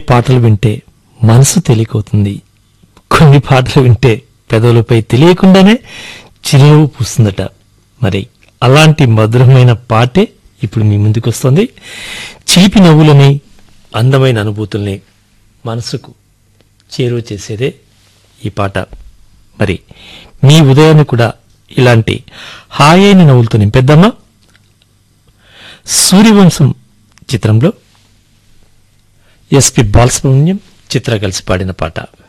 పాటలు వింటే మనసు తెలియకోతుంది కొన్ని పాటలు వింటే పెదవులపై తెలియకుండానే చిరునవ్వు పూస్తుందట మరి అలాంటి మధురమైన పాటే ఇప్పుడు మీ ముందుకు వస్తుంది చిలిపి నవ్వులని అందమైన అనుభూతుల్ని మనసుకు చేరువ చేసేదే ఈ పాట మరి మీ ఉదయాన్ని కూడా ఇలాంటి హాయైన నవ్వులతో నింపేద్దామా సూర్యవంశం చిత్రంలో ఎస్పి బాలసుబ్రహ్మణ్యం చిత్ర కలిసి పాడిన పాట